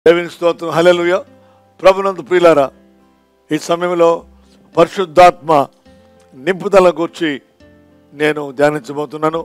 దేవుని స్తోత్రం హల్లెలూయా ప్రభునందు ప్రియులారా ఈ సమయంలో పరిశుద్ధాత్మ నింపుదల గురించి నేను ధ్యానించబోతున్నాను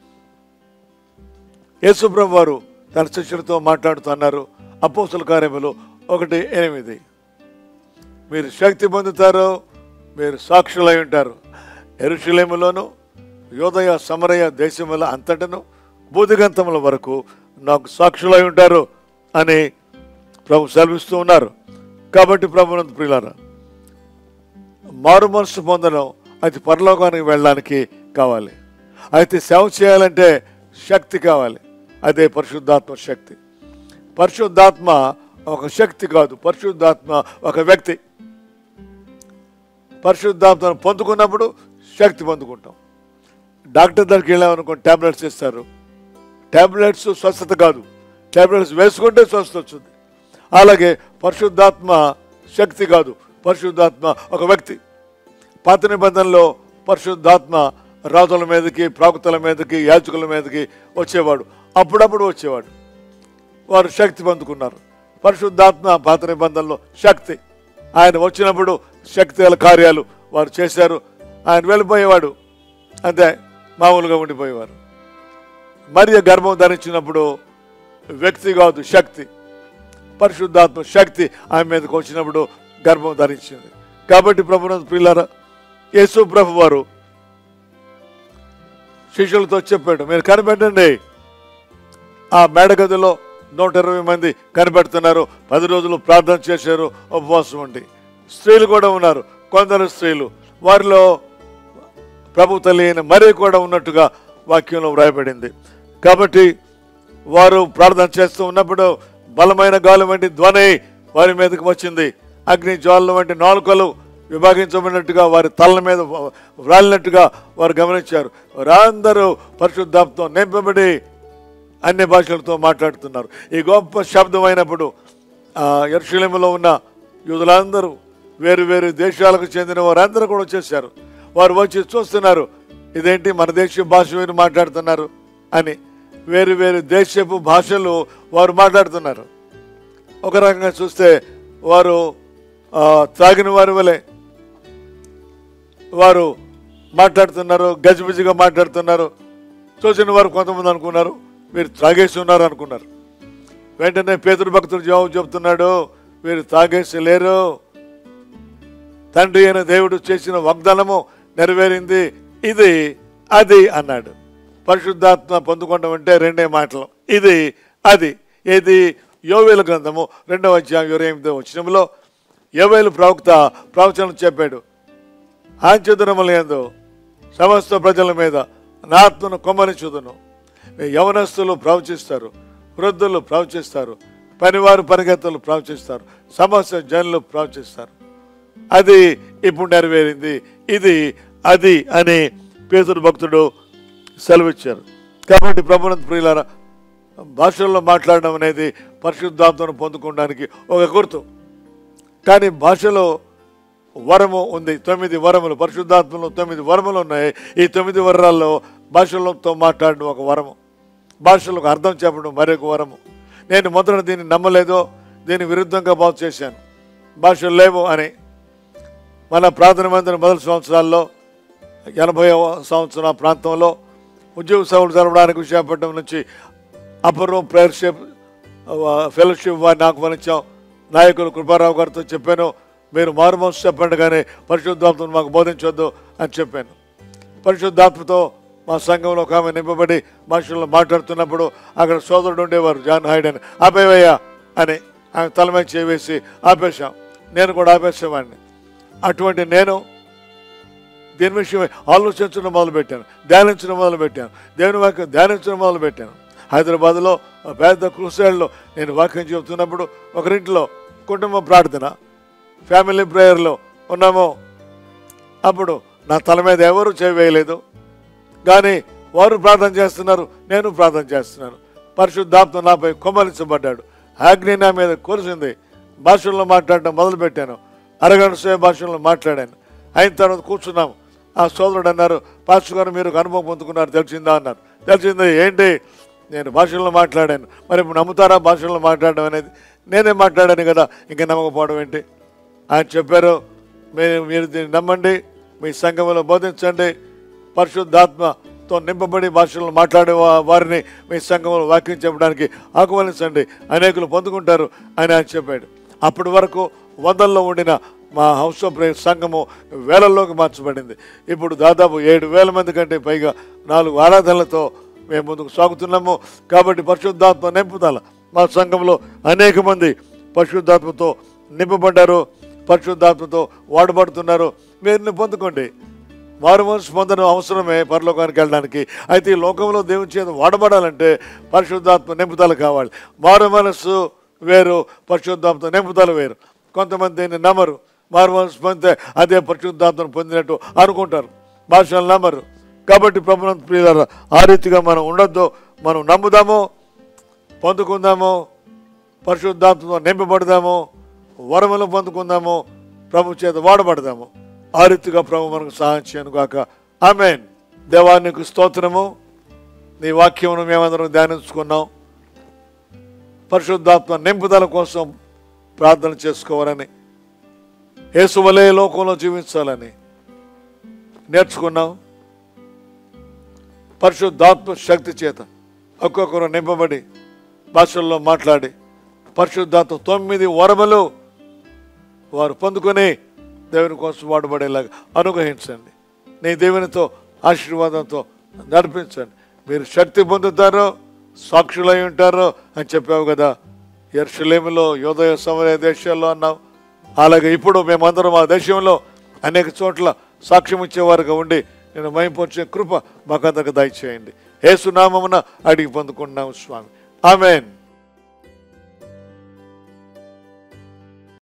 యేసుప్రభు వారు తన శిష్యులతో మాట్లాడుతున్నారు అపోసల కార్యములు ఒకటి ఎనిమిది మీరు శక్తి పొందుతారు మీరు సాక్షులై ఉంటారు ఎరుషులేములోను యోదయ సమరయ దేశముల అంతటను బూదిగంతముల వరకు నాకు సాక్షులై ఉంటారు అని ప్రభు సెలవిస్తూ ఉన్నారు కాబట్టి ప్రభునంత ప్రియులారా మారు మనసు పొందడం అది పరలోకానికి వెళ్ళడానికి కావాలి అయితే సేవ చేయాలంటే శక్తి కావాలి అదే పరిశుద్ధాత్మ శక్తి పరిశుద్ధాత్మ ఒక శక్తి కాదు పరిశుద్ధాత్మ ఒక వ్యక్తి పరిశుద్ధాత్మను పొందుకున్నప్పుడు శక్తి పొందుకుంటాం డాక్టర్ దగ్గరికి వెళ్ళామనుకోండి ట్యాబ్లెట్స్ ఇస్తారు ట్యాబ్లెట్స్ స్వస్థత కాదు ట్యాబ్లెట్స్ వేసుకుంటే స్వస్థత వచ్చింది అలాగే పరిశుద్ధాత్మ శక్తి కాదు పరిశుద్ధాత్మ ఒక వ్యక్తి పాత నిబంధనలో పరిశుద్ధాత్మ రాజుల మీదకి ప్రాకుతల మీదకి యాచకుల మీదకి వచ్చేవాడు అప్పుడప్పుడు వచ్చేవాడు వారు శక్తి పొందుకున్నారు పరిశుద్ధాత్మ పాత నిబంధనలో శక్తి ఆయన వచ్చినప్పుడు శక్తి గల కార్యాలు వారు చేశారు ఆయన వెళ్ళిపోయేవాడు అంతే మామూలుగా ఉండిపోయేవారు మరియు గర్భం ధరించినప్పుడు వ్యక్తి కాదు శక్తి పరిశుద్ధాత్మ శక్తి ఆమె మీదకి వచ్చినప్పుడు గర్భం ధరించింది కాబట్టి ప్రభునంద ప్రియులారా యేసు ప్రభు వారు శిష్యులతో చెప్పాడు మీరు కనిపెట్టండి ఆ మేడగదిలో నూట ఇరవై మంది కనిపెడుతున్నారు పది రోజులు ప్రార్థన చేశారు ఉపవాసం ఉండి స్త్రీలు కూడా ఉన్నారు కొందరు స్త్రీలు వారిలో ప్రభు తల్లి అయిన మరీ కూడా ఉన్నట్టుగా వాక్యంలో వ్రాయబడింది కాబట్టి వారు ప్రార్థన చేస్తూ ఉన్నప్పుడు బలమైన గాలి వంటి ధ్వని వారి మీదకి వచ్చింది అగ్ని జ్వాలల వంటి నాలుకలు విభాగించబడినట్టుగా వారి తలల మీద వ్రాలినట్టుగా వారు గమనించారు వారందరూ పరిశుద్ధాత్మతో నింపబడి అన్ని భాషలతో మాట్లాడుతున్నారు ఈ గొప్ప శబ్దం అయినప్పుడు ఎరుశలేములో ఉన్న యూదులందరూ వేరు వేరు దేశాలకు చెందిన వారందరూ కూడా వచ్చేసారు వారు వచ్చి చూస్తున్నారు ఇదేంటి మన దేశ భాష వీరు మాట్లాడుతున్నారు అని వేరు వేరు దేశపు భాషలు వారు మాట్లాడుతున్నారు ఒక రకంగా చూస్తే వారు ఆ, త్రాగిన వారి వలె వారు మాట్లాడుతున్నారు గజిబిజిగా మాట్లాడుతున్నారు చూసిన వారు కొంతమంది అనుకున్నారు వీరు త్రాగేసి ఉన్నారు అనుకున్నారు వెంటనే పేదరు భక్తుడు జవాబు చెప్తున్నాడు వీరు తాగేసి లేరు తండ్రి అయిన దేవుడు చేసిన వాగ్దానము నెరవేరింది ఇది అది అన్నాడు పరిశుద్ధాత్మ పొందుకోవడం అంటే రెండే మాటలు ఇది అది ఏది యోవేలు గ్రంథము రెండవ అధ్యాయం ఇరవై ఎనిమిదో వచ్చినంలో యోవేలు ప్రవక్త ప్రవచనం చెప్పాడు ఆంచదురములందు సమస్త ప్రజల మీద నా ఆత్మను కొమ్మరించుదును యవనస్తులు ప్రవచిస్తారు వృద్ధులు ప్రవచిస్తారు పనివారు పరిగెత్తలు ప్రవచిస్తారు సమస్త జనులు ప్రవచిస్తారు అది ఇప్పుడు నెరవేరింది ఇది అది అని పేతురు భక్తుడు సెలవిచ్చారు కాబట్టి ప్రభునంత ప్రియులారా భాషల్లో మాట్లాడడం అనేది పరిశుద్ధాత్మను పొందుకోవడానికి ఒక గుర్తు కానీ భాషలో వరము ఉంది తొమ్మిది వరములు పరిశుద్ధాత్మలో తొమ్మిది వరములు ఉన్నాయి ఈ తొమ్మిది వరాల్లో భాషలతో మాట్లాడడం ఒక వరము భాషలకు అర్థం చెప్పడం మరొక వరము నేను మొదట దీన్ని నమ్మలేదో దీని విరుద్ధంగా బాగు చేశాను భాషలు లేవు అని మన ప్రార్థన మందిరం మొదటి సంవత్సరాల్లో ఎనభై సంవత్సరం ఆ ప్రాంతంలో ఉద్యోగ సభలు జరపడానికి విశాఖపట్నం నుంచి అపూర్వం ప్రేయర్షిప్ ఫెలోషిప్ వారిని ఆహ్వానించాం నాయకులు కృపారావు గారితో చెప్పాను మీరు మారుమోసు చెప్పండి కానీ పరిశుద్ధాత్మను మాకు బోధించొద్దు అని చెప్పాను పరిశుద్ధాత్మతో మా సంఘంలో ఒక ఆమె నింపబడి మనుషుల్లో మాట్లాడుతున్నప్పుడు అక్కడ సోదరుడు ఉండేవారు జాన్ హైడ్ అని ఆపేవయ్యా అని ఆమె తల మీద చేవేసి ఆపేశాం నేను కూడా ఆపేసేవాడిని అటువంటి నేను దీని విషయమై ఆలోచించడం మొదలుపెట్టాను ధ్యానించడం మొదలుపెట్టాను దేవుని వాక్యం ధ్యానించడం మొదలుపెట్టాను హైదరాబాద్లో ఒక పెద్ద క్రూసైడ్లో నేను వాక్యం చెబుతున్నప్పుడు ఒకరింట్లో కుటుంబ ప్రార్థన ఫ్యామిలీ ప్రేయర్లో ఉన్నాము అప్పుడు నా తల మీద ఎవరు చేయవేయలేదు కానీ వారు ప్రార్థన చేస్తున్నారు నేను ప్రార్థన చేస్తున్నాను పరిశుద్ధాత్మ నాపై కొమ్మలించబడ్డాడు అగ్ని నా మీద కురిసింది భాషల్లో మాట్లాడడం మొదలుపెట్టాను అరగంట సేపు భాషల్లో మాట్లాడాను అయిన తర్వాత కూర్చున్నాం ఆ సోదరుడు అన్నారు పాస్టర్ గారు మీరు ఒక అనుభవం పొందుకున్నారు తెలిసిందా అన్నారు తెలిసింది ఏంటి నేను భాషల్లో మాట్లాడాను మరి ఇప్పుడు నమ్ముతారా భాషల్లో మాట్లాడడం అనేది నేనే మాట్లాడాను కదా ఇంకా నమ్మకపోవడం ఏంటి ఆయన చెప్పారు మీరు మీరు దీన్ని నమ్మండి మీ సంఘంలో బోధించండి పరిశుద్ధాత్మతో నింపబడి భాషలను మాట్లాడే వా- వారిని మీ సంఘంలో వాక్యం చెప్పడానికి ఆహ్వానించండి అనేకులు పొందుకుంటారు అని ఆయన చెప్పాడు అప్పటి వరకు వందల్లో ఉండిన మా హౌస్ ఆఫ్ ప్రేయర్ సంఘము వేలల్లోకి మార్చబడింది ఇప్పుడు దాదాపు ఏడు వేల మంది కంటే పైగా నాలుగు ఆరాధనలతో మేము ముందుకు సాగుతున్నాము కాబట్టి పరిశుద్ధాత్మ నింపుదల మా సంఘంలో అనేక మంది పరిశుద్ధాత్మతో నింపబడ్డారు పరిశుద్ధాత్మతో వాడబడుతున్నారు మీరు పొందుకోండి మారు మనసు పొందడం అవసరమే పరలోకానికి వెళ్ళడానికి అయితే ఈ లోకంలో దేవుని చేత వాడబడాలంటే పరిశుద్ధాత్మ నింపుదల కావాలి మారు మనస్సు వేరు పరిశుద్ధాత్మ నింపుదల వేరు కొంతమంది దీన్ని నమ్మరు మారు మనసు పొందితే అదే పరిశుద్ధాత్మను పొందినట్టు అనుకుంటారు భాషలు నమ్మరు కాబట్టి ప్రభుత్వ ప్రియుల ఆ రీతిగా మనం ఉండొద్దు మనం నమ్ముదాము పొందుకుందాము పరిశుద్ధాత్మతో నింపబడదాము వరములు పొందుకుందాము ప్రభు చేత వాడబడదాము ఆ రీతిగా ప్రభు మనకు సహాయం చేయను గాక ఆమెన్ దేవానికి స్తోత్రము నీ వాక్యమును మేమందరం ధ్యానించుకున్నాం పరిశుద్ధాత్మ నింపుదల కోసం ప్రార్థన చేసుకోవాలని యేసువలే లోకంలో జీవించాలని నేర్చుకున్నాం పరిశుద్ధాత్మ శక్తి చేత ఒక్కొక్కరు నింపబడి భాషల్లో మాట్లాడి పరిశుద్ధాత్మ తొమ్మిది వరములు వారు పొందుకొని దేవుని కోసం వాడబడేలాగా అనుగ్రహించండి నీ దేవునితో ఆశీర్వాదంతో నడిపించండి మీరు శక్తి పొందుతారో సాక్షులై ఉంటారో అని చెప్పావు కదా ఎర్షలేములో యోదయ సమయ దేశాల్లో అన్నావు అలాగే ఇప్పుడు మేమందరం ఆ దేశంలో అనేక చోట్ల సాక్ష్యం ఇచ్చేవారుగా ఉండి నేను మైంపొచ్చే కృప మాకందరికి దయచేయండి ఏసునామమున అడిగి పొందుకుంటున్నాము స్వామి ఆమెన్